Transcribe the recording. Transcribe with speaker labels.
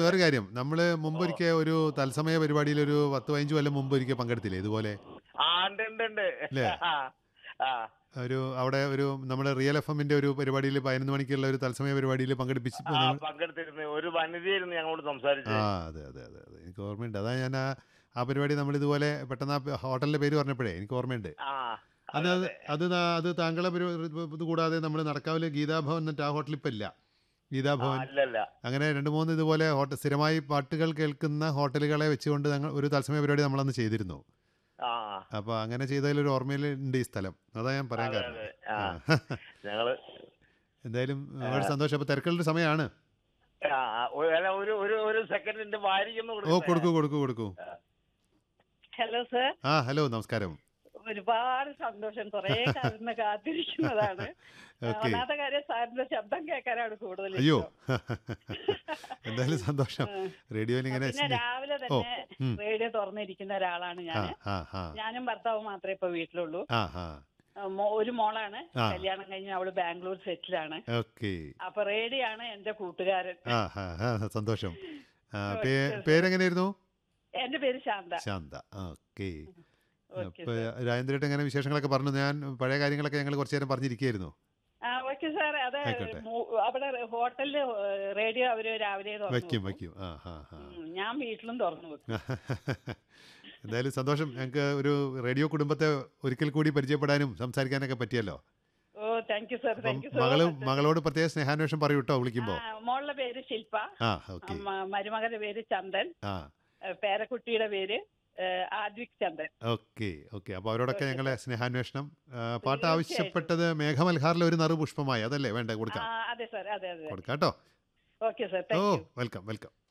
Speaker 1: വേറെ കാര്യം നമ്മൾ മുമ്പൊരിക്കൽ ഒരു തത്സമയ പരിപാടിയിൽ ഒരു പത്ത് പതിനഞ്ച് കൊല്ലം മുമ്പ് ഒരിക്കൽ പങ്കെടുത്തില്ലേ ഇതുപോലെ
Speaker 2: ആ ഉണ്ട് ഉണ്ട് ഉണ്ട്
Speaker 1: അല്ലേ?
Speaker 2: ആ ആ
Speaker 1: ഒരു അവിടെ ഒരു നമ്മുടെ റിയൽ എഫ് എമ്മിന്റെ ഒരു പരിപാടിയിൽ പതിനൊന്ന് മണിക്കുള്ള ഒരു തത്സമയ പരിപാടിയിൽ പങ്കെടുപ്പിച്ച്
Speaker 2: ആ പങ്കെടുത്തിരുന്നു ഒരു വനിതയായിരുന്നു ഞങ്ങളോട് സംസാരിച്ചത്
Speaker 1: ആ അതെ അതെ അതെ അതെ എനിക്ക് ഓർമ്മയുണ്ട് അതാ ഞാൻ ആ ആ പരിപാടി നമ്മൾ ഇതുപോലെ പെട്ടെന്ന് ആ പ- ഹോട്ടലിന്റെ പേര് പറഞ്ഞപ്പോഴേ എനിക്ക് ഓർമ്മയുണ്ട്
Speaker 2: ആ
Speaker 1: അത് അത് അത് നാ- അത് താങ്കളെ പരി- ഇത് കൂടാതെ നമ്മൾ നടക്കാവില് ഗീതാഭവൻ എന്നിട്ട് ആ ഹോട്ടൽ ഇപ്പം ഇല്ല ഗീതാഭവൻ
Speaker 2: അല്ലല്ല
Speaker 1: അങ്ങനെ രണ്ട് മൂന്ന് ഇതുപോലെ ഹോട്ടൽ സ്ഥിരമായി പാട്ടുകൾ കേൾക്കുന്ന ഹോട്ടലുകളെ വെച്ചുകൊണ്ട് ഞങ്ങൾ ഒരു തത്സമയ പരിപാടി നമ്മളന്ന് ചെയ്തിരുന്നു
Speaker 2: ആ
Speaker 1: അപ്പോൾ അങ്ങനെ ചെയ്തതിലൊരു ഓർമ്മയിൽ ഉണ്ട് ഈ സ്ഥലം അതാ ഞാൻ പറയാൻ
Speaker 2: അതെ,
Speaker 1: കാരണം
Speaker 2: അതെ. ആ.
Speaker 1: ആ.
Speaker 2: ഞങ്ങള്
Speaker 1: എന്തായാലും വളരെ സന്തോഷം അപ്പോൾ തിരക്കുള്ള സമയമാണ്
Speaker 2: ആ ആ, ഒരു- അല്ല, ഒരു ഒരു ഒരു സെക്കൻഡിന്റെ വാരിക്കൊന്ന്
Speaker 1: ഓ കൊടുക്കൂ കൊടുക്കൂ കൊടുക്കൂ
Speaker 3: ഹലോ സർ
Speaker 1: ആ ഹലോ നമസ്കാരം
Speaker 3: ഒരുപാട് സന്തോഷം കുറെ കാലം കാത്തിരിക്കുന്നതാണ്
Speaker 1: ഓക്കെ
Speaker 3: ഒന്നാമത്തെ കാര്യം സാറിന്റെ ശബ്ദം കേൾക്കാനാണ് കൂടുതൽ
Speaker 1: അയ്യോ
Speaker 3: ഇഷ്ടം.
Speaker 1: എന്തായാലും സന്തോഷം റേഡിയോയിൽ ഇങ്ങനെ
Speaker 3: പിന്നെ രാവിലെ
Speaker 1: ഓ
Speaker 3: തന്നെ
Speaker 1: ഉം.
Speaker 3: റേഡിയോ തുറന്നിരിക്കുന്ന ഒരാളാണ്
Speaker 1: ആ
Speaker 3: ഞാൻ
Speaker 1: ആ ആ
Speaker 3: ഞാനും ഭർത്താവും മാത്രമേ ഇപ്പൊ വീട്ടിലുള്ളൂ
Speaker 1: ആ ആ
Speaker 3: ആ, മോ- ഒരു മോളാണ്
Speaker 1: ആ.
Speaker 3: കല്യാണം കഴിഞ്ഞ് അവള് ബാംഗ്ലൂർ സെറ്റിലാണ്
Speaker 1: ഓക്കെ
Speaker 3: അപ്പൊ റേഡിയോ ആണ് എന്റെ കൂട്ടുകാരൻ
Speaker 1: ആ ആ ആ സന്തോഷം ആ പേ- പേരെങ്ങനെയായിരുന്നു
Speaker 3: എന്റെ പേര് ശാന്ത
Speaker 1: ശാന്ത ഓക്കെ
Speaker 3: ഓക്കെ
Speaker 1: അപ്പോൾ രാജേന്ദ്രേട്ടൻ ഇങ്ങനെ വിശേഷങ്ങളൊക്കെ പറഞ്ഞു ഞാൻ പഴയ കാര്യങ്ങളൊക്കെ ഞങ്ങൾ കുറച്ചു നേരം പറഞ്ഞിരിക്കുകയായിരുന്നു
Speaker 3: ആ ഓക്കെ സാർ അത്
Speaker 1: ആയിക്കോട്ടെ.
Speaker 3: മൂ- അവിടെ ഹോട്ടലില് റേഡിയോ അവര് രാവിലെ തുറന്നു
Speaker 1: വയ്ക്കും
Speaker 3: വെക്കും.
Speaker 1: വയ്ക്കും ആ ആ ആ
Speaker 3: ഉം, ഞാൻ വീട്ടിലും തുറന്നു വെക്കും
Speaker 1: എന്തായാലും സന്തോഷം ഞങ്ങൾക്ക് ഒരു റേഡിയോ കുടുംബത്തെ ഒരിക്കൽ കൂടി പരിചയപ്പെടാനും സംസാരിക്കാനൊക്കെ പറ്റിയല്ലോ
Speaker 3: ഓ താങ്ക് യു സർ
Speaker 1: അപ്പം
Speaker 3: താങ്ക് യു സോ
Speaker 1: മകള്
Speaker 3: മച്ച്
Speaker 1: മകളോട് പ്രത്യേക സ്നേഹാന്വേഷണം പറയൂ കേട്ടോ വിളിക്കുമ്പോൾ
Speaker 3: മോളുടെ പേര് ശില്പ
Speaker 1: ആ ഓക്കെ
Speaker 3: മ- മരുമകന്റെ പേര് ചന്ദൻ
Speaker 1: ആ
Speaker 3: ഏ, പേരക്കുട്ടിയുടെ പേര് ഏ, ആദ്വിക് ചന്ദൻ
Speaker 1: ഓക്കെ ഓക്കെ അപ്പോൾ അവരോടൊക്കെ
Speaker 3: ഓക്കെ,
Speaker 1: ഞങ്ങളെ സ്നേഹാന്വേഷണം ആ, പാട്ട്
Speaker 3: തീർച്ചയായിട്ടും.
Speaker 1: ആവശ്യപ്പെട്ടത് മേഘമൽഹാറിലെ ഒരു നറു പുഷ്പമായി അതല്ലേ വേണ്ട
Speaker 3: ആ
Speaker 1: കൊടുക്കാം
Speaker 3: അതെ സർ അതെ അതെ
Speaker 1: കൊടുക്കാം കേട്ടോ
Speaker 3: okay sir
Speaker 1: oh
Speaker 3: thank you
Speaker 1: welcome welcome